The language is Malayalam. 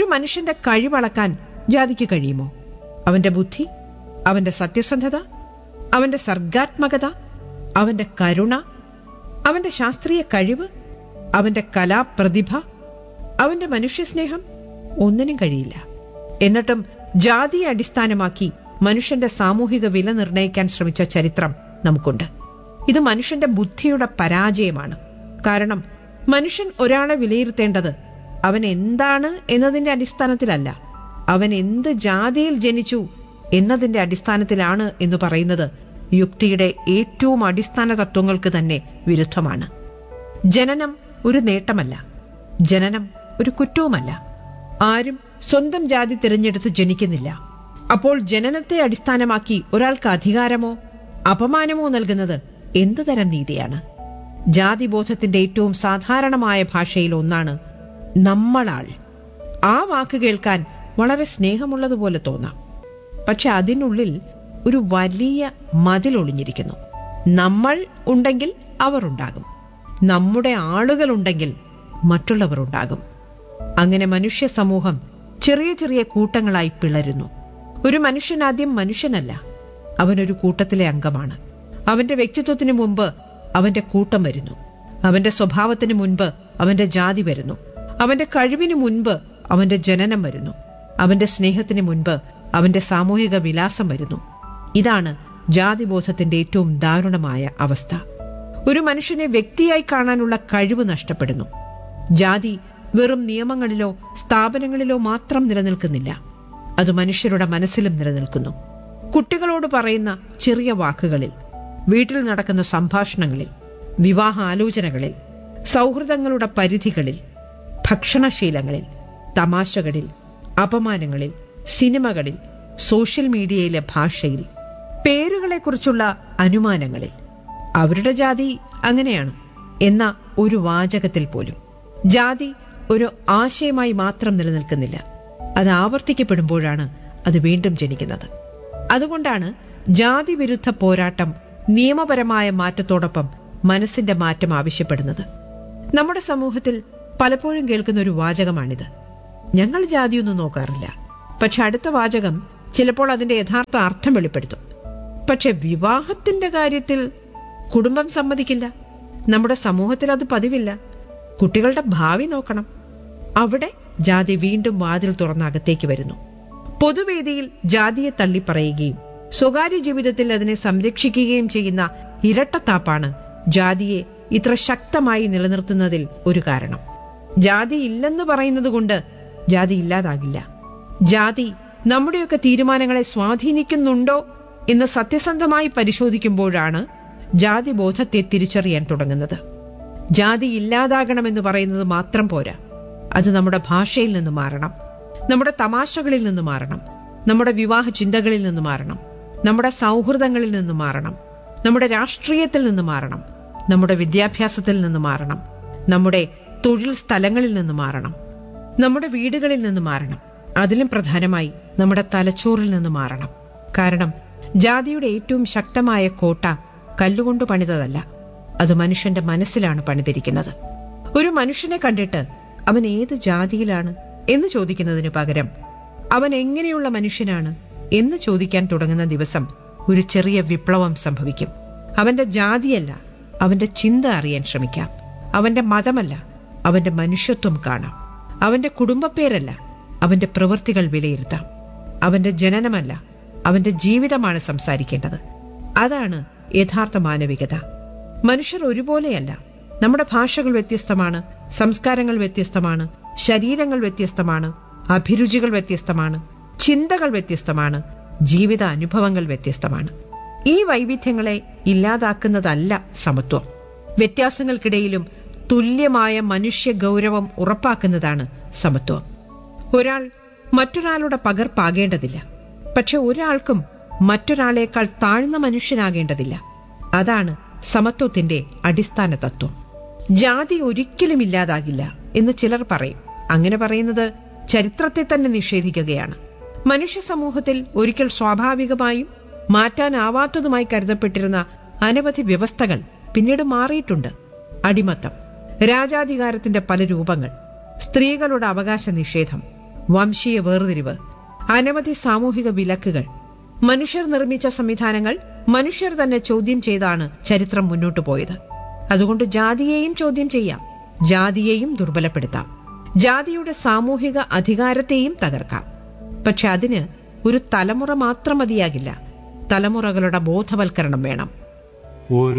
മനുഷ്യന്റെ കഴിവളക്കാൻ ജാതിക്ക് കഴിയുമോ അവന്റെ ബുദ്ധി അവന്റെ സത്യസന്ധത അവന്റെ സർഗാത്മകത അവന്റെ കരുണ അവന്റെ ശാസ്ത്രീയ കഴിവ് അവന്റെ കലാപ്രതിഭ അവന്റെ മനുഷ്യസ്നേഹം ഒന്നിനും കഴിയില്ല എന്നിട്ടും ജാതിയെ അടിസ്ഥാനമാക്കി മനുഷ്യന്റെ സാമൂഹിക വില നിർണ്ണയിക്കാൻ ശ്രമിച്ച ചരിത്രം നമുക്കുണ്ട് ഇത് മനുഷ്യന്റെ ബുദ്ധിയുടെ പരാജയമാണ് കാരണം മനുഷ്യൻ ഒരാളെ വിലയിരുത്തേണ്ടത് അവൻ എന്താണ് എന്നതിന്റെ അടിസ്ഥാനത്തിലല്ല അവൻ എന്ത് ജാതിയിൽ ജനിച്ചു എന്നതിന്റെ അടിസ്ഥാനത്തിലാണ് എന്ന് പറയുന്നത് യുക്തിയുടെ ഏറ്റവും അടിസ്ഥാന തത്വങ്ങൾക്ക് തന്നെ വിരുദ്ധമാണ് ജനനം ഒരു നേട്ടമല്ല ജനനം ഒരു കുറ്റവുമല്ല ആരും സ്വന്തം ജാതി തിരഞ്ഞെടുത്ത് ജനിക്കുന്നില്ല അപ്പോൾ ജനനത്തെ അടിസ്ഥാനമാക്കി ഒരാൾക്ക് അധികാരമോ അപമാനമോ നൽകുന്നത് എന്തു തരം നീതിയാണ് ജാതിബോധത്തിന്റെ ഏറ്റവും സാധാരണമായ ഭാഷയിൽ ഒന്നാണ് നമ്മളാൾ ആ വാക്ക് കേൾക്കാൻ വളരെ സ്നേഹമുള്ളതുപോലെ തോന്നാം പക്ഷെ അതിനുള്ളിൽ ഒരു വലിയ മതിൽ ഒളിഞ്ഞിരിക്കുന്നു നമ്മൾ ഉണ്ടെങ്കിൽ അവർ ഉണ്ടാകും നമ്മുടെ ആളുകൾ ഉണ്ടെങ്കിൽ മറ്റുള്ളവർ ഉണ്ടാകും അങ്ങനെ മനുഷ്യ സമൂഹം ചെറിയ ചെറിയ കൂട്ടങ്ങളായി പിളരുന്നു ഒരു മനുഷ്യൻ ആദ്യം മനുഷ്യനല്ല അവനൊരു കൂട്ടത്തിലെ അംഗമാണ് അവന്റെ വ്യക്തിത്വത്തിന് മുമ്പ് അവന്റെ കൂട്ടം വരുന്നു അവന്റെ സ്വഭാവത്തിന് മുൻപ് അവന്റെ ജാതി വരുന്നു അവന്റെ കഴിവിന് മുൻപ് അവന്റെ ജനനം വരുന്നു അവന്റെ സ്നേഹത്തിന് മുൻപ് അവന്റെ സാമൂഹിക വിലാസം വരുന്നു ഇതാണ് ജാതിബോധത്തിന്റെ ഏറ്റവും ദാരുണമായ അവസ്ഥ ഒരു മനുഷ്യനെ വ്യക്തിയായി കാണാനുള്ള കഴിവ് നഷ്ടപ്പെടുന്നു ജാതി വെറും നിയമങ്ങളിലോ സ്ഥാപനങ്ങളിലോ മാത്രം നിലനിൽക്കുന്നില്ല അത് മനുഷ്യരുടെ മനസ്സിലും നിലനിൽക്കുന്നു കുട്ടികളോട് പറയുന്ന ചെറിയ വാക്കുകളിൽ വീട്ടിൽ നടക്കുന്ന സംഭാഷണങ്ങളിൽ വിവാഹ ആലോചനകളിൽ സൗഹൃദങ്ങളുടെ പരിധികളിൽ ഭക്ഷണശീലങ്ങളിൽ തമാശകളിൽ അപമാനങ്ങളിൽ സിനിമകളിൽ സോഷ്യൽ മീഡിയയിലെ ഭാഷയിൽ പേരുകളെക്കുറിച്ചുള്ള അനുമാനങ്ങളിൽ അവരുടെ ജാതി അങ്ങനെയാണ് എന്ന ഒരു വാചകത്തിൽ പോലും ജാതി ഒരു ആശയമായി മാത്രം നിലനിൽക്കുന്നില്ല അത് ആവർത്തിക്കപ്പെടുമ്പോഴാണ് അത് വീണ്ടും ജനിക്കുന്നത് അതുകൊണ്ടാണ് ജാതി വിരുദ്ധ പോരാട്ടം നിയമപരമായ മാറ്റത്തോടൊപ്പം മനസ്സിന്റെ മാറ്റം ആവശ്യപ്പെടുന്നത് നമ്മുടെ സമൂഹത്തിൽ പലപ്പോഴും കേൾക്കുന്ന ഒരു വാചകമാണിത് ഞങ്ങൾ ജാതിയൊന്നും നോക്കാറില്ല പക്ഷെ അടുത്ത വാചകം ചിലപ്പോൾ അതിന്റെ യഥാർത്ഥ അർത്ഥം വെളിപ്പെടുത്തും പക്ഷെ വിവാഹത്തിന്റെ കാര്യത്തിൽ കുടുംബം സമ്മതിക്കില്ല നമ്മുടെ സമൂഹത്തിൽ അത് പതിവില്ല കുട്ടികളുടെ ഭാവി നോക്കണം അവിടെ ജാതി വീണ്ടും വാതിൽ തുറന്ന് അകത്തേക്ക് വരുന്നു പൊതുവേദിയിൽ ജാതിയെ തള്ളിപ്പറയുകയും സ്വകാര്യ ജീവിതത്തിൽ അതിനെ സംരക്ഷിക്കുകയും ചെയ്യുന്ന ഇരട്ടത്താപ്പാണ് ജാതിയെ ഇത്ര ശക്തമായി നിലനിർത്തുന്നതിൽ ഒരു കാരണം ജാതി ഇല്ലെന്ന് പറയുന്നത് കൊണ്ട് ജാതി ഇല്ലാതാകില്ല ജാതി നമ്മുടെയൊക്കെ തീരുമാനങ്ങളെ സ്വാധീനിക്കുന്നുണ്ടോ എന്ന് സത്യസന്ധമായി പരിശോധിക്കുമ്പോഴാണ് ജാതി ബോധത്തെ തിരിച്ചറിയാൻ തുടങ്ങുന്നത് ജാതി ഇല്ലാതാകണമെന്ന് പറയുന്നത് മാത്രം പോരാ അത് നമ്മുടെ ഭാഷയിൽ നിന്ന് മാറണം നമ്മുടെ തമാശകളിൽ നിന്ന് മാറണം നമ്മുടെ വിവാഹ ചിന്തകളിൽ നിന്ന് മാറണം നമ്മുടെ സൗഹൃദങ്ങളിൽ നിന്ന് മാറണം നമ്മുടെ രാഷ്ട്രീയത്തിൽ നിന്ന് മാറണം നമ്മുടെ വിദ്യാഭ്യാസത്തിൽ നിന്ന് മാറണം നമ്മുടെ തൊഴിൽ സ്ഥലങ്ങളിൽ നിന്ന് മാറണം നമ്മുടെ വീടുകളിൽ നിന്ന് മാറണം അതിലും പ്രധാനമായി നമ്മുടെ തലച്ചോറിൽ നിന്ന് മാറണം കാരണം ജാതിയുടെ ഏറ്റവും ശക്തമായ കോട്ട കല്ലുകൊണ്ട് പണിതതല്ല അത് മനുഷ്യന്റെ മനസ്സിലാണ് പണിതിരിക്കുന്നത് ഒരു മനുഷ്യനെ കണ്ടിട്ട് അവൻ ഏത് ജാതിയിലാണ് എന്ന് ചോദിക്കുന്നതിനു പകരം അവൻ എങ്ങനെയുള്ള മനുഷ്യനാണ് എന്ന് ചോദിക്കാൻ തുടങ്ങുന്ന ദിവസം ഒരു ചെറിയ വിപ്ലവം സംഭവിക്കും അവന്റെ ജാതിയല്ല അവന്റെ ചിന്ത അറിയാൻ ശ്രമിക്കാം അവന്റെ മതമല്ല അവന്റെ മനുഷ്യത്വം കാണാം അവന്റെ കുടുംബപ്പേരല്ല അവന്റെ പ്രവൃത്തികൾ വിലയിരുത്താം അവന്റെ ജനനമല്ല അവന്റെ ജീവിതമാണ് സംസാരിക്കേണ്ടത് അതാണ് യഥാർത്ഥ മാനവികത മനുഷ്യർ ഒരുപോലെയല്ല നമ്മുടെ ഭാഷകൾ വ്യത്യസ്തമാണ് സംസ്കാരങ്ങൾ വ്യത്യസ്തമാണ് ശരീരങ്ങൾ വ്യത്യസ്തമാണ് അഭിരുചികൾ വ്യത്യസ്തമാണ് ചിന്തകൾ വ്യത്യസ്തമാണ് ജീവിത അനുഭവങ്ങൾ വ്യത്യസ്തമാണ് ഈ വൈവിധ്യങ്ങളെ ഇല്ലാതാക്കുന്നതല്ല സമത്വം വ്യത്യാസങ്ങൾക്കിടയിലും തുല്യമായ മനുഷ്യ ഗൗരവം ഉറപ്പാക്കുന്നതാണ് സമത്വം ഒരാൾ മറ്റൊരാളുടെ പകർപ്പാകേണ്ടതില്ല പക്ഷെ ഒരാൾക്കും മറ്റൊരാളേക്കാൾ താഴ്ന്ന മനുഷ്യനാകേണ്ടതില്ല അതാണ് സമത്വത്തിന്റെ അടിസ്ഥാന തത്വം ജാതി ഒരിക്കലും ഇല്ലാതാകില്ല എന്ന് ചിലർ പറയും അങ്ങനെ പറയുന്നത് ചരിത്രത്തെ തന്നെ നിഷേധിക്കുകയാണ് മനുഷ്യ സമൂഹത്തിൽ ഒരിക്കൽ സ്വാഭാവികമായും മാറ്റാനാവാത്തതുമായി കരുതപ്പെട്ടിരുന്ന അനവധി വ്യവസ്ഥകൾ പിന്നീട് മാറിയിട്ടുണ്ട് അടിമത്തം രാജാധികാരത്തിന്റെ പല രൂപങ്ങൾ സ്ത്രീകളുടെ അവകാശ നിഷേധം വംശീയ വേർതിരിവ് അനവധി സാമൂഹിക വിലക്കുകൾ മനുഷ്യർ നിർമ്മിച്ച സംവിധാനങ്ങൾ മനുഷ്യർ തന്നെ ചോദ്യം ചെയ്താണ് ചരിത്രം മുന്നോട്ടു പോയത് അതുകൊണ്ട് ജാതിയെയും ചോദ്യം ചെയ്യാം ജാതിയെയും ദുർബലപ്പെടുത്താം ജാതിയുടെ സാമൂഹിക അധികാരത്തെയും തകർക്കാം പക്ഷെ അതിന് ഒരു തലമുറ മാത്രം മതിയാകില്ല തലമുറകളുടെ ബോധവൽക്കരണം വേണം ഒരു